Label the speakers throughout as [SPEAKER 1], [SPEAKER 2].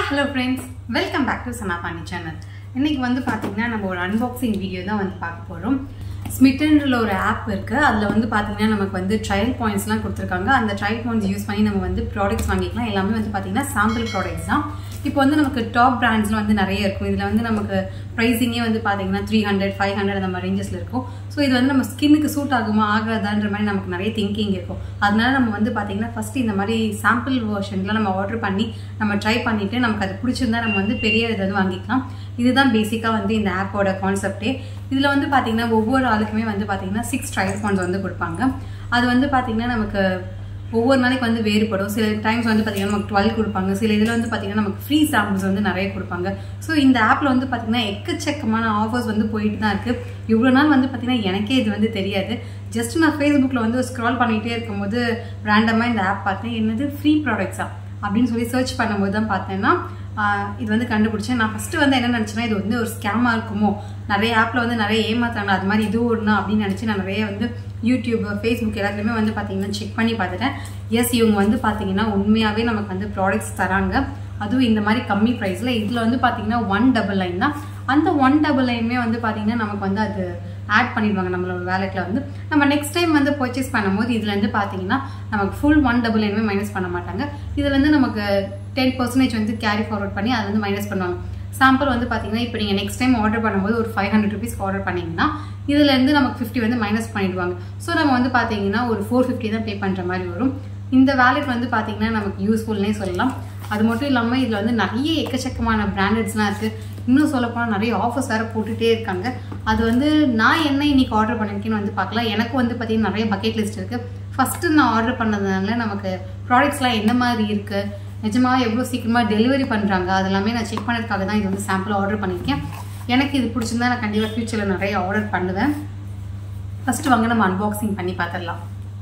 [SPEAKER 1] hello friends welcome back to Sanabani channel இன்னைக்கு வந்து பார்த்தீங்கன்னா நம்ம ஒரு அன்பாக்சிங் வீடியோ தான் வந்து பார்க்க போகிறோம் ஸ்மிட்டன்ல ஒரு ஆப் இருக்குது அதில் வந்து பார்த்தீங்கன்னா நமக்கு வந்து ட்ரையல் பாயிண்ட்ஸ்லாம் கொடுத்துருக்காங்க அந்த ட்ரையல் பாயிண்ட்ஸ் யூஸ் பண்ணி நம்ம வந்து ப்ராடக்ட்ஸ் வாங்கிக்கலாம் எல்லாமே வந்து பார்த்தீங்கன்னா சாம்பிள் ப்ராடக்ட்ஸ் தான் இப்போ வந்து நமக்கு டாப் பிராண்ட்ஸ்லாம் வந்து நிறைய இருக்கும் இதில் வந்து நமக்கு ப்ரைஸிங்கே வந்து பார்த்தீங்கன்னா த்ரீ ஹண்ட்ரட் ஃபைவ் ஹண்ட்ரட் அந்த மாதிரி ரேஞ்சஸில் இருக்கும் ஸோ இது வந்து நம்ம ஸ்கின்னுக்கு சூட் ஆகுமா ஆகாதான்ற மாதிரி நமக்கு நிறைய திங்கிங் இருக்கும் அதனால நம்ம வந்து பார்த்தீங்கன்னா ஃபஸ்ட்டு இந்த மாதிரி சாம்பிள் வேர்ஷன்லாம் நம்ம ஆர்டர் பண்ணி நம்ம ட்ரை பண்ணிவிட்டு நமக்கு அது பிடிச்சிருந்தா நம்ம வந்து பெரிய இதை வந்து வாங்கிக்கலாம் இதுதான் பேசிக்காக வந்து இந்த ஆப்போட கான்செப்டே இதில் வந்து பார்த்தீங்கன்னா ஒவ்வொரு ஆளுக்குமே வந்து பார்த்தீங்கன்னா சிக்ஸ் ட்ரையல் பாயிண்ட்ஸ் வந்து கொடுப்பாங்க அது வந்து பார்த்தீங்கன்னா நமக்கு ஒவ்வொரு நாளைக்கு வந்து வேறுபடும் சில டைம்ஸ் வந்து பார்த்தீங்கன்னா நமக்கு டுவெல் கொடுப்பாங்க சில இதில் வந்து பார்த்தீங்கன்னா நமக்கு ஃப்ரீ சாம்பிள்ஸ் வந்து நிறைய கொடுப்பாங்க ஸோ இந்த ஆப்பில் வந்து பார்த்தீங்கன்னா எக்கச்சக்கமான ஆஃபர்ஸ் வந்து போயிட்டு தான் இருக்குது இவ்வளோ நாள் வந்து பார்த்தீங்கன்னா எனக்கே இது வந்து தெரியாது ஜஸ்ட் நான் ஃபேஸ்புக்கில் வந்து ஸ்க்ரால் பண்ணிகிட்டே இருக்கும்போது ரேண்டமாக இந்த ஆப் பார்த்தேன் என்னது ஃப்ரீ ப்ராடக்ட்ஸா அப்படின்னு சொல்லி சர்ச் பண்ணும்போது தான் பார்த்தேன்னா இது வந்து கண்டுபிடிச்சேன் நான் ஃபஸ்ட்டு வந்து என்ன நினச்சேன்னா இது வந்து ஒரு ஸ்கேமாக இருக்குமோ நிறைய ஆப்பில் வந்து நிறைய ஏமாத்துறாங்க அது மாதிரி இது ஒன்றா அப்படின்னு நினச்சி நான் நிறைய வந்து யூடியூப் ஃபேஸ்புக் எல்லாத்துலேயுமே வந்து பார்த்தீங்கன்னா செக் பண்ணி பார்த்துட்டேன் எஸ் இவங்க வந்து பார்த்தீங்கன்னா உண்மையாகவே நமக்கு வந்து ப்ராடக்ட்ஸ் தராங்க அதுவும் இந்த மாதிரி கம்மி ப்ரைஸில் இதில் வந்து பார்த்தீங்கன்னா ஒன் டபுள் லைன் தான் அந்த ஒன் டபுள் லைனுமே வந்து பார்த்தீங்கன்னா நமக்கு வந்து அது ஆட் பண்ணிடுவாங்க நம்மளோட வேலெட்டில் வந்து நம்ம நெக்ஸ்ட் டைம் வந்து பர்ச்சேஸ் பண்ணும்போது இதுலேருந்து பார்த்தீங்கன்னா நமக்கு ஃபுல் ஒன் டபுள் லைனுமே மைனஸ் பண்ண மாட்டாங்க இதுலேருந்து நமக்கு டென் பர்சன்டேஜ் வந்து கேரி ஃபார்வர்ட் பண்ணி அதை வந்து மைனஸ் பண்ணுவாங்க சாம்பிள் வந்து பார்த்தீங்கன்னா இப்போ நீங்கள் நெக்ஸ்ட் டைம் ஆர்டர் பண்ணும்போது ஒரு ஃபைவ் ஹண்ட்ரட் ருபீஸ்க்கு ஆர்டர் பண்ணிங்கன்னா இதுலேருந்து நமக்கு ஃபிஃப்டி வந்து மைனஸ் பண்ணிடுவாங்க ஸோ நம்ம வந்து பார்த்தீங்கன்னா ஒரு ஃபோர் ஃபிஃப்டி தான் பே பண்ணுற மாதிரி வரும் இந்த வேலெட் வந்து பார்த்தீங்கன்னா நமக்கு யூஸ்ஃபுல்னே சொல்லலாம் அது மட்டும் இல்லாமல் இதில் வந்து நிறைய எக்கச்சக்கமான பிராண்டட்ஸ்லாம் இருக்குது இன்னும் சொல்லப்போனால் நிறைய ஆஃபர்ஸ் வேறு போட்டுகிட்டே இருக்காங்க அது வந்து நான் என்ன இன்னைக்கு ஆர்டர் பண்ணியிருக்கேன்னு வந்து பார்க்கலாம் எனக்கு வந்து பார்த்தீங்கன்னா நிறைய பக்கெட் லிஸ்ட் இருக்குது ஃபஸ்ட்டு நான் ஆர்டர் பண்ணதுனால நமக்கு ப்ராடக்ட்ஸ்லாம் என்ன மாதிரி இருக்குது நிஜமாக எவ்வளோ சீக்கிரமாக டெலிவரி பண்ணுறாங்க அதெல்லாமே நான் செக் பண்ணதுக்காக தான் இது வந்து சாம்பிள் ஆர்டர் பண்ணியிருக்கேன் எனக்கு இது பிடிச்சிருந்தா நான் கண்டிப்பாக ஃப்யூச்சரில் நிறைய ஆர்டர் பண்ணுவேன் ஃபஸ்ட்டு வாங்க நம்ம அன்பாக்சிங் பண்ணி பார்த்துடலாம்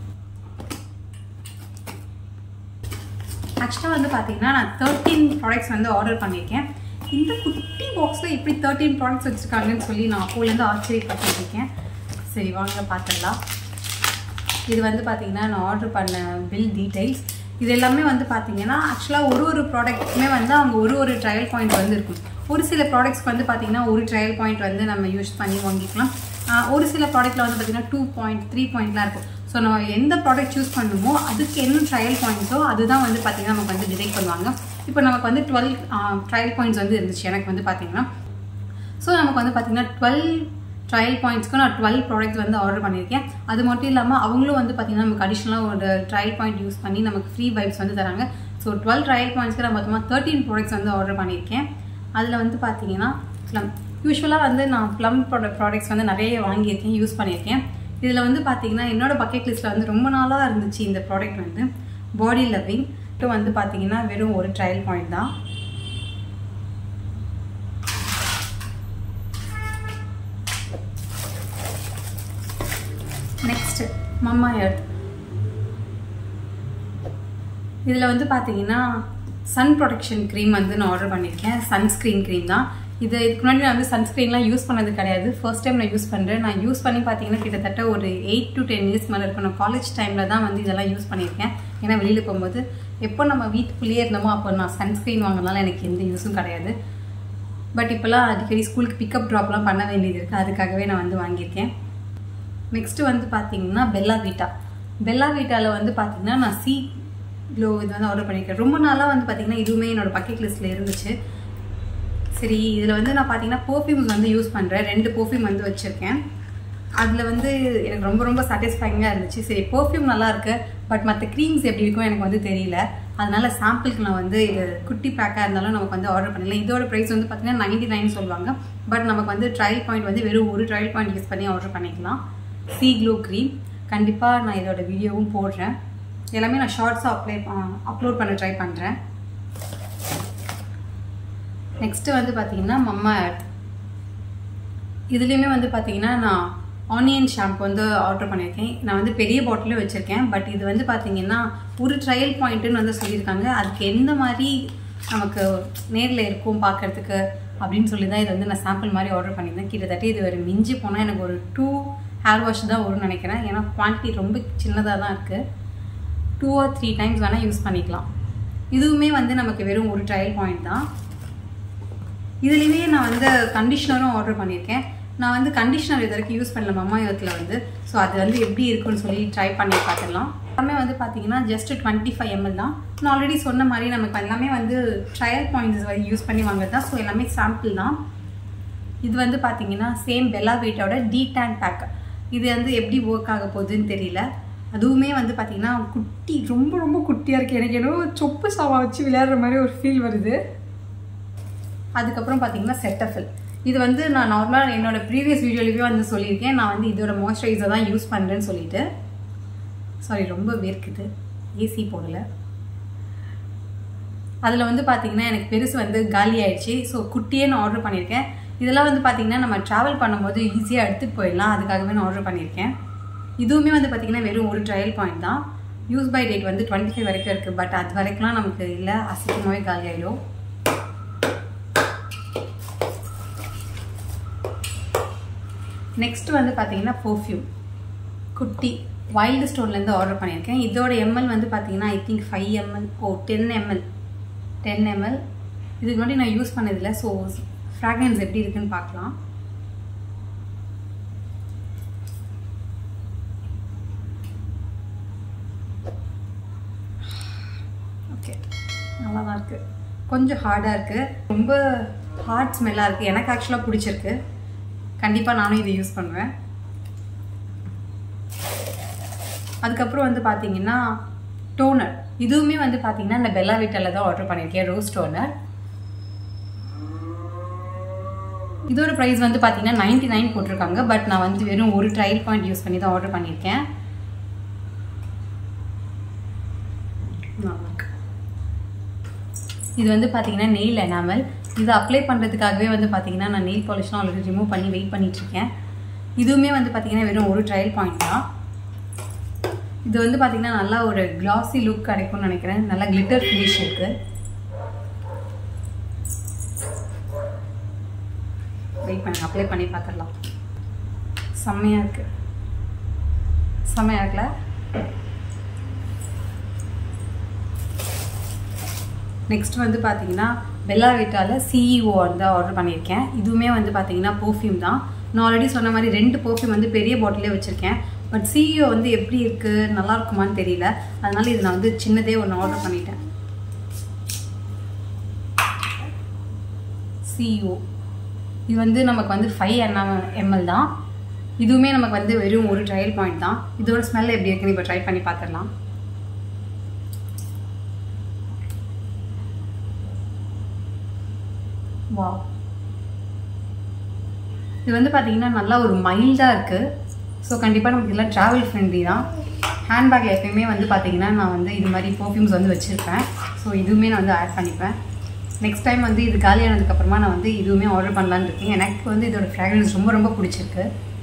[SPEAKER 1] ஆக்சுவலாக வந்து பார்த்தீங்கன்னா நான் தேர்ட்டீன் ப்ராடக்ட்ஸ் வந்து ஆர்டர் பண்ணியிருக்கேன் இந்த குட்டி பாக்ஸில் எப்படி தேர்ட்டீன் ப்ராடக்ட்ஸ் வச்சுருக்காங்கன்னு சொல்லி நான் அப்போலேருந்து ஆச்சரியப்பட்டுருக்கேன் சரி வாங்க பார்த்துடலாம் இது வந்து பார்த்தீங்கன்னா நான் ஆர்டர் பண்ண பில் டீட்டெயில்ஸ் இது எல்லாமே வந்து பார்த்தீங்கன்னா ஆக்சுவலாக ஒரு ஒரு ப்ராடக்ட்டுமே வந்து அவங்க ஒரு ஒரு ட்ரையல் பாயிண்ட் வந்து இருக்கும் ஒரு சில ப்ராடக்ட்ஸ்க்கு வந்து பார்த்தீங்கன்னா ஒரு ட்ரையல் பாயிண்ட் வந்து நம்ம யூஸ் பண்ணி வாங்கிக்கலாம் ஒரு சில ப்ராடக்ட்டில் வந்து பார்த்தீங்கன்னா டூ பாயிண்ட் த்ரீ பாயிண்ட்லாம் இருக்கும் ஸோ நம்ம எந்த ப்ராடக்ட் சூஸ் பண்ணுமோ அதுக்கு என்ன ட்ரையல் பாயிண்ட்ஸோ அதுதான் வந்து பார்த்தீங்கன்னா நமக்கு வந்து டிசைட் பண்ணுவாங்க இப்போ நமக்கு வந்து டுவெல் ட்ரையல் பாயிண்ட்ஸ் வந்து இருந்துச்சு எனக்கு வந்து பார்த்தீங்கன்னா ஸோ நமக்கு வந்து பார்த்தீங்கன்னா டுவெல் ட்ரையல் பாயிண்ட்ஸ்க்கு நான் டுவெல் ப்ராடக்ட் வந்து ஆர்டர் பண்ணியிருக்கேன் அது மட்டும் இல்லாமல் அவங்களும் வந்து பார்த்தீங்கன்னா நமக்கு அடிஷ்னலாக ஒரு ட்ரையல் பாயிண்ட் யூஸ் பண்ணி நமக்கு ஃப்ரீ வைப்ஸ் வந்து தராங்க ஸோ டுவெல் ட்ரையல் பாயிண்ட்ஸ்க்கு நான் மொத்தமாக தேர்ட்டீன் ப்ராடக்ட்ஸ் வந்து ஆர்டர் பண்ணியிருக்கேன் அதில் வந்து பார்த்தீங்கன்னா ப்ளம் யூஸ்வலாக வந்து நான் ப்ளம் ப்ராடக்ட் ப்ராடக்ட்ஸ் வந்து நிறைய வாங்கியிருக்கேன் யூஸ் பண்ணியிருக்கேன் இதில் வந்து பார்த்தீங்கன்னா என்னோட பக்கெட் லிஸ்ட்டில் வந்து ரொம்ப நாளாக இருந்துச்சு இந்த ப்ராடக்ட் வந்து பாடி லவ்விங் வந்து பார்த்தீங்கன்னா வெறும் ஒரு ட்ரையல் பாயிண்ட் தான் நெக்ஸ்ட் மம்மா எர்த் இதில் வந்து பார்த்தீங்கன்னா சன் ப்ரொடெக்ஷன் க்ரீம் வந்து நான் ஆர்டர் பண்ணியிருக்கேன் சன்ஸ்க்ரீன் க்ரீம் தான் இது இதுக்கு முன்னாடி நான் வந்து சன்ஸ்க்ரீன்லாம் யூஸ் பண்ணது கிடையாது ஃபர்ஸ்ட் டைம் நான் யூஸ் பண்ணுறேன் நான் யூஸ் பண்ணி பார்த்தீங்கன்னா கிட்டத்தட்ட ஒரு எயிட் டு டென் இயர்ஸ் மேலே இருக்கும் நான் காலேஜ் டைமில் தான் வந்து இதெல்லாம் யூஸ் பண்ணியிருக்கேன் ஏன்னா வெளியில் போகும்போது எப்போ நம்ம வீட்டுக்குள்ளேயே இருந்தோமோ அப்போ நான் சன்ஸ்க்ரீன் வாங்கினாலும் எனக்கு எந்த யூஸும் கிடையாது பட் இப்போலாம் அடிக்கடி ஸ்கூலுக்கு பிக்கப் ட்ராப்லாம் பண்ண வேண்டியது இருக்குது அதுக்காகவே நான் வந்து வாங்கியிருக்கேன் நெக்ஸ்ட்டு வந்து பார்த்தீங்கன்னா பெல்லா வீட்டா பெல்லா வீட்டாவில் வந்து பார்த்தீங்கன்னா நான் சி க்ளோ இது வந்து ஆர்டர் பண்ணியிருக்கேன் ரொம்ப நாளாக வந்து பார்த்தீங்கன்னா இதுவுமே என்னோட பக்கெட் லிஸ்ட்டில் இருந்துச்சு சரி இதில் வந்து நான் பார்த்தீங்கன்னா பர்ஃப்யூம்ஸ் வந்து யூஸ் பண்ணுறேன் ரெண்டு பர்ஃப்யூம் வந்து வச்சுருக்கேன் அதில் வந்து எனக்கு ரொம்ப ரொம்ப சாட்டிஸ்ஃபைங்காக இருந்துச்சு சரி பர்ஃப்யூம் நல்லா இருக்கு பட் மற்ற க்ரீம்ஸ் எப்படி இருக்கும் எனக்கு வந்து தெரியல அதனால சாம்பிளுக்கு நான் வந்து இது குட்டி பேக்காக இருந்தாலும் நமக்கு வந்து ஆர்டர் பண்ணலாம் இதோட ப்ரைஸ் வந்து பார்த்தீங்கன்னா நைன்டி நைன் சொல்லுவாங்க பட் நமக்கு வந்து ட்ரையல் பாயிண்ட் வந்து வெறும் ஒரு ட்ரையல் பாயிண்ட் யூஸ் பண்ணி ஆர்டர் பண்ணிக்கலாம் சி க்ளோ க்ரீம் கண்டிப்பாக நான் இதோட வீடியோவும் போடுறேன் எல்லாமே நான் ஷார்ட்ஸாக அப்ளை அப்லோட் பண்ண ட்ரை பண்ணுறேன் நெக்ஸ்ட்டு வந்து பார்த்தீங்கன்னா மம்மா எர்த் இதுலேயுமே வந்து பார்த்தீங்கன்னா நான் ஆனியன் ஷாம்பு வந்து ஆர்டர் பண்ணியிருக்கேன் நான் வந்து பெரிய பாட்டிலும் வச்சுருக்கேன் பட் இது வந்து பார்த்தீங்கன்னா ஒரு ட்ரையல் பாயிண்ட்டுன்னு வந்து சொல்லியிருக்காங்க அதுக்கு எந்த மாதிரி நமக்கு நேரில் இருக்கும் பார்க்குறதுக்கு அப்படின்னு சொல்லி தான் இது வந்து நான் சாம்பிள் மாதிரி ஆர்டர் பண்ணியிருந்தேன் கிட்டத்தட்ட இது ஒரு மிஞ்சி போனால் எனக்கு ஒரு டூ ஹேர் வாஷ் தான் வரும்னு நினைக்கிறேன் ஏன்னா குவான்டிட்டி ரொம்ப சின்னதாக தான் இருக்குது டூ ஆர் த்ரீ டைம்ஸ் வேணால் யூஸ் பண்ணிக்கலாம் இதுவுமே வந்து நமக்கு வெறும் ஒரு ட்ரையல் பாயிண்ட் தான் இதுலேயே நான் வந்து கண்டிஷ்னரும் ஆர்டர் பண்ணியிருக்கேன் நான் வந்து கண்டிஷ்னர் இது வரைக்கும் யூஸ் பண்ணல மம்மாயத்தில் வந்து ஸோ அது வந்து எப்படி இருக்குன்னு சொல்லி ட்ரை பண்ணி பார்த்துடலாம் எல்லாமே வந்து பார்த்தீங்கன்னா ஜஸ்ட் டுவெண்ட்டி ஃபைவ் எம்எல் தான் நான் ஆல்ரெடி சொன்ன மாதிரி நமக்கு எல்லாமே வந்து ட்ரையல் பாயிண்ட்ஸ் யூஸ் பண்ணி வாங்குறது தான் ஸோ எல்லாமே சாம்பிள் தான் இது வந்து பார்த்தீங்கன்னா சேம் பெல்லா வீட்டோட டி டேன் பேக் இது வந்து எப்படி ஒர்க் ஆக போகுதுன்னு தெரியல அதுவுமே வந்து பார்த்தீங்கன்னா குட்டி ரொம்ப ரொம்ப குட்டியாக இருக்குது எனக்கு ஏதோ சொப்பு சாவா வச்சு விளையாடுற மாதிரி ஒரு ஃபீல் வருது அதுக்கப்புறம் பார்த்தீங்கன்னா செட்டஃபில் இது வந்து நான் நார்மலாக என்னோட ப்ரீவியஸ் வீடியோலேயே வந்து சொல்லியிருக்கேன் நான் வந்து இதோட மாய்ஸ்சரைசர் தான் யூஸ் பண்ணுறேன்னு சொல்லிட்டு சாரி ரொம்ப வேர்க்குது ஏசி போடலை அதில் வந்து பார்த்தீங்கன்னா எனக்கு பெருசு வந்து காலி ஆயிடுச்சு ஸோ குட்டியே நான் ஆர்டர் பண்ணியிருக்கேன் இதெல்லாம் வந்து பார்த்தீங்கன்னா நம்ம ட்ராவல் பண்ணும்போது ஈஸியாக எடுத்துகிட்டு போயிடலாம் அதுக்காகவே நான் ஆர்டர் பண்ணியிருக்கேன் இதுவுமே வந்து பார்த்தீங்கன்னா வெறும் ஒரு ட்ரையல் பாயிண்ட் தான் யூஸ் பை டேட் வந்து டுவெண்ட்டி ஃபைவ் வரைக்கும் இருக்குது பட் அது வரைக்கும்லாம் நமக்கு இல்லை அசிங்கமாகவே காலி ஆகிடும் நெக்ஸ்ட் வந்து பார்த்தீங்கன்னா பர்ஃப்யூம் குட்டி வைல்டு ஸ்டோன்லேருந்து ஆர்டர் பண்ணியிருக்கேன் இதோட எம்எல் வந்து பார்த்தீங்கன்னா I think five ML or ten ML ten ML இதுக்கு முன்னாடி நான் யூஸ் பண்ணதில்லை ஸோ ஃப்ராக்ரன்ஸ் எப்படி இருக்குன்னு பார்க்கலாம் ஓகே நல்லா தான் இருக்குது கொஞ்சம் ஹார்டாக இருக்குது ரொம்ப ஹார்ட் ஸ்மெல்லாக இருக்குது எனக்கு ஆக்சுவலாக பிடிச்சிருக்கு கண்டிப்பாக நானும் இதை யூஸ் பண்ணுவேன் அதுக்கப்புறம் வந்து பார்த்தீங்கன்னா டோனர் இதுவுமே வந்து பார்த்தீங்கன்னா இந்த பெல்லா வீட்டில் தான் ஆர்டர் பண்ணியிருக்கேன் ரோஸ் டோனர் இதோட ப்ரைஸ் வந்து பார்த்தீங்கன்னா நைன்டி நைன் போட்டிருக்காங்க பட் நான் வந்து வெறும் ஒரு ட்ரையல் பாயிண்ட் யூஸ் பண்ணி தான் ஆர்டர் பண்ணியிருக்கேன் இது வந்து பார்த்தீங்கன்னா நெயில் எனாமல் இது அப்ளை பண்ணுறதுக்காகவே வந்து பார்த்தீங்கன்னா நான் நெயில் பாலிஷ்லாம் ஆல்ரெடி ரிமூவ் பண்ணி வெயிட் பண்ணிகிட்ருக்கேன் இதுவுமே வந்து பார்த்தீங்கன்னா வெறும் ஒரு ட்ரையல் பாயிண்ட் தான் இது வந்து பார்த்தீங்கன்னா நல்லா ஒரு கிளாஸி லுக் கிடைக்கும்னு நினைக்கிறேன் நல்லா கிளிட்டர் ஃபினிஷ் இருக்குது வெயிட் பண்ணி அப்ளை பண்ணி பார்த்துடலாம் செம்மையாக இருக்குது செம்மையாக இருக்குல்ல நெக்ஸ்ட் வந்து பார்த்தீங்கன்னா பெல்லா வீட்டாவில் சிஇஓ வந்து ஆர்டர் பண்ணியிருக்கேன் இதுவுமே வந்து பார்த்தீங்கன்னா பர்ஃப்யூம் தான் நான் ஆல்ரெடி சொன்ன மாதிரி ரெண்டு பர்ஃப்யூம் வந்து பெரிய பாட்டிலே வச்சுருக்கேன் பட் சிஇஓ வந்து எப்படி இருக்குது நல்லா இருக்குமான்னு தெரியல அதனால இது நான் வந்து சின்னதே ஒன்று ஆர்டர் பண்ணிட்டேன் சிஇஓ இது வந்து நமக்கு வந்து ஃபைவ் என்எம் எம்எல் தான் இதுவுமே நமக்கு வந்து வெறும் ஒரு ட்ரையல் பாயிண்ட் தான் இதோட ஸ்மெல் எப்படி இருக்குன்னு இப்போ ட்ரை பண்ணி பார்த்துடலாம் வா இது வந்து பார்த்தீங்கன்னா நல்லா ஒரு மைல்டாக இருக்குது ஸோ கண்டிப்பாக நமக்கு இதெல்லாம் ட்ராவல் ஃப்ரெண்ட்லி தான் ஹேண்ட்பேக்கில் எப்பயுமே வந்து பார்த்தீங்கன்னா நான் வந்து இது மாதிரி பர்ஃப்யூம்ஸ் வந்து வச்சுருப்பேன் ஸோ இதுவுமே நான் வந்து ஆட் பண்ணிப்பேன் நெக்ஸ்ட் டைம் வந்து இது காலியானதுக்கப்புறமா நான் வந்து இதுவுமே ஆர்டர் பண்ணலான்னு இருக்கேன் எனக்கு வந்து இதோட ஃப்ராக்ரன்ஸ் ரொம்ப ரொம்ப பிடிச்சிருக்கு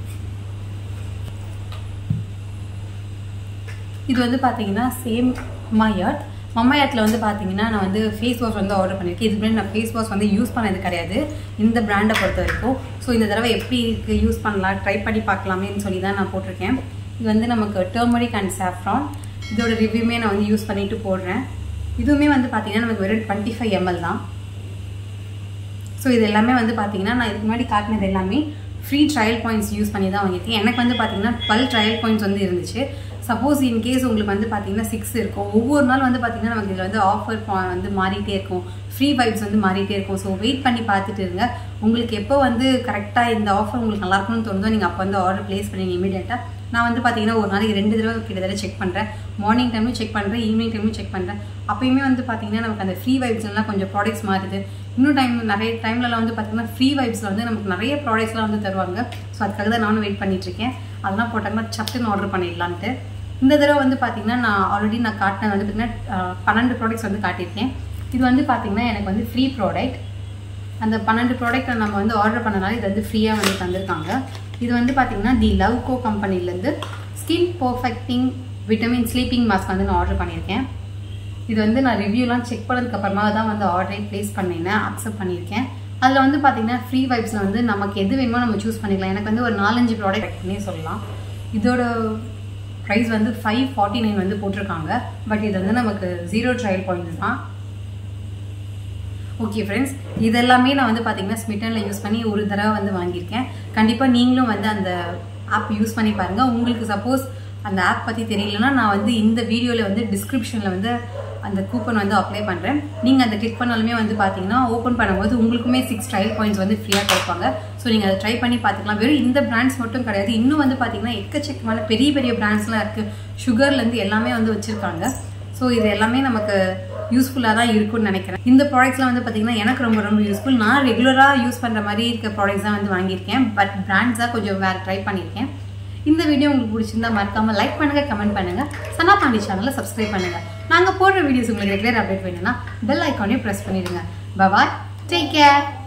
[SPEAKER 1] இது வந்து பார்த்தீங்கன்னா சேம் மம்மாயாட் மம்மாயாட்டில் வந்து பார்த்தீங்கன்னா நான் வந்து ஃபேஸ் வாஷ் வந்து ஆர்டர் பண்ணியிருக்கேன் இதுக்கு முன்னாடி நான் ஃபேஸ் வாஷ் வந்து யூஸ் பண்ணது கிடையாது இந்த பிராண்டை பொறுத்த வரைக்கும் ஸோ இந்த தடவை எப்படி இருக்குது யூஸ் பண்ணலாம் ட்ரை பண்ணி பார்க்கலாமேன்னு சொல்லி தான் நான் போட்டிருக்கேன் இது வந்து நமக்கு டர்மரிக் அண்ட் சாஃப்ரான் இதோட ரிவ்யூமே நான் வந்து யூஸ் பண்ணிட்டு போடுறேன் இதுவுமே வந்து பார்த்தீங்கன்னா நமக்கு வெறும் டுவெண்ட்டி ஃபைவ் எம்எல் தான் ஸோ இது எல்லாமே வந்து பார்த்தீங்கன்னா நான் இதுக்கு முன்னாடி காட்டினது எல்லாமே ஃப்ரீ ட்ரையல் பாயிண்ட்ஸ் யூஸ் பண்ணி தான் வாங்கியிருக்கேன் எனக்கு வந்து பார்த்தீங்கன்னா டுவெல் ட்ரையல் பாயிண்ட்ஸ் வந்து இருந்துச்சு சப்போஸ் இன்கேஸ் உங்களுக்கு வந்து பார்த்தீங்கன்னா சிக்ஸ் இருக்கும் ஒவ்வொரு நாள் வந்து பார்த்தீங்கன்னா நமக்கு இதில் வந்து ஆஃபர் வந்து மாறிட்டே இருக்கும் ஃப்ரீ வைப்ஸ் வந்து மாறிட்டே இருக்கும் ஸோ வெயிட் பண்ணி பார்த்துட்டு இருங்க உங்களுக்கு எப்போ வந்து கரெக்டாக இந்த ஆஃபர் உங்களுக்கு நல்லா இருக்கும்னு தோணுதோ நீங்கள் அப்போ வந்து ஆர்டர் ப்ளேஸ் பண்ணீங்க இமீடியட்டாக நான் வந்து பார்த்தீங்கன்னா ஒரு நாளைக்கு ரெண்டு தடவை கிட்டத்தட்ட செக் பண்ணுறேன் மார்னிங் டைமும் செக் பண்ணுறேன் ஈவினிங் டைமும் செக் பண்ணுறேன் அப்பயுமே வந்து பார்த்தீங்கன்னா நமக்கு அந்த ஃப்ரீ வைப்ஸ்லாம் கொஞ்சம் ப்ராடக்ட்ஸ் மாறுது இன்னும் டைம் நிறைய டைம்லலாம் வந்து பார்த்தீங்கன்னா ஃப்ரீ வைப்ஸில் வந்து நமக்கு நிறைய ப்ராடக்ட்ஸ்லாம் வந்து தருவாங்க ஸோ அதுக்காக தான் நானும் வெயிட் பண்ணிகிட்ருக்கேன் அதெல்லாம் போட்டாங்கன்னா சட்டுன்னு ஆர்டர் பண்ணிடலான்ட்டு இந்த தடவை வந்து பார்த்தீங்கன்னா நான் ஆல்ரெடி நான் காட்டினது வந்து பார்த்தீங்கன்னா பன்னெண்டு ப்ராடக்ட்ஸ் வந்து காட்டியிருக்கேன் இது வந்து பார்த்தீங்கன்னா எனக்கு வந்து ஃப்ரீ ப்ராடக்ட் அந்த பன்னெண்டு ப்ராடக்ட்டை நம்ம வந்து ஆர்டர் பண்ணனால இது வந்து ஃப்ரீயாக வந்து தந்திருக்காங்க இது வந்து பார்த்தீங்கன்னா தி லவ்கோ கம்பெனிலேருந்து skin perfecting vitamin sleeping mask வந்து நான் ஆர்டர் பண்ணியிருக்கேன் இது வந்து நான் ரிவ்யூலாம் செக் பண்ணதுக்கு அப்புறமா தான் வந்து ஆர்டரை ப்ளேஸ் பண்ணினேன் அக்செப்ட் பண்ணியிருக்கேன் அதில் வந்து பார்த்தீங்கன்னா ஃப்ரீ வைப்ஸில் வந்து நமக்கு எது வேணுமோ நம்ம சூஸ் பண்ணிக்கலாம் எனக்கு வந்து ஒரு நாலஞ்சு ப்ராடக்ட்னே சொல்லலாம் இதோட ப்ரைஸ் வந்து ஃபைவ் ஃபார்ட்டி நைன் வந்து போட்டிருக்காங்க பட் இது வந்து நமக்கு ஜீரோ ட்ரையல் பாயிண்ட்ஸ் தான் ஓகே ஃப்ரெண்ட்ஸ் இதெல்லாமே நான் வந்து பார்த்தீங்கன்னா ஸ்மிட்டனில் யூஸ் பண்ணி ஒரு தடவை வந்து வாங்கியிருக்கேன் கண்டிப்பாக நீங்களும் வந்து அந்த ஆப் யூஸ் பண்ணி பாருங்கள் உங்களுக்கு சப்போஸ் அந்த ஆப் பற்றி தெரியலனா நான் வந்து இந்த வீடியோவில் வந்து டிஸ்கிரிப்ஷனில் வந்து அந்த கூப்பன் வந்து அப்ளை பண்ணுறேன் நீங்கள் அதை கிளிக் பண்ணாலுமே வந்து பார்த்தீங்கன்னா ஓப்பன் பண்ணும்போது உங்களுக்குமே சிக்ஸ் ட்ரையல் பாயிண்ட்ஸ் வந்து ஃப்ரீயாக கொடுப்பாங்க ஸோ நீங்கள் அதை ட்ரை பண்ணி பார்த்துக்கலாம் வெறும் இந்த பிராண்ட்ஸ் மட்டும் கிடையாது இன்னும் வந்து பார்த்தீங்கன்னா எக்கச்சக்கமான பெரிய பெரிய பிராண்ட்ஸ்லாம் இருக்குது சுகர்லேருந்து எல்லாமே வந்து வச்சுருக்காங்க ஸோ இது எல்லாமே நமக்கு யூஸ்ஃபுல்லாக தான் இருக்கும்னு நினைக்கிறேன் இந்த ப்ராடக்ட்ஸ்லாம் வந்து பார்த்தீங்கன்னா எனக்கு ரொம்ப ரொம்ப யூஸ்ஃபுல் நான் ரெகுலராக யூஸ் பண்ணுற மாதிரி இருக்க ப்ராடக்ட்ஸ் தான் வந்து வாங்கியிருக்கேன் பட் பிராண்ட்ஸ் தான் கொஞ்சம் வேறு ட்ரை பண்ணியிருக்கேன் இந்த வீடியோ உங்களுக்கு பிடிச்சிருந்தா மறக்காம லைக் பண்ணுங்க கமெண்ட் பண்ணுங்க சனா பாண்டி சேனலை சப்ஸ்கிரைப் பண்ணுங்க நாங்கள் போடுற வீடியோஸ் உங்களுக்கு ரெகுலர் அப்டேட் வேணும்னா பெல் ஐக்கானையும் ப்ரெஸ் பண்ணிடுங்க பபாய் டேக் கேர்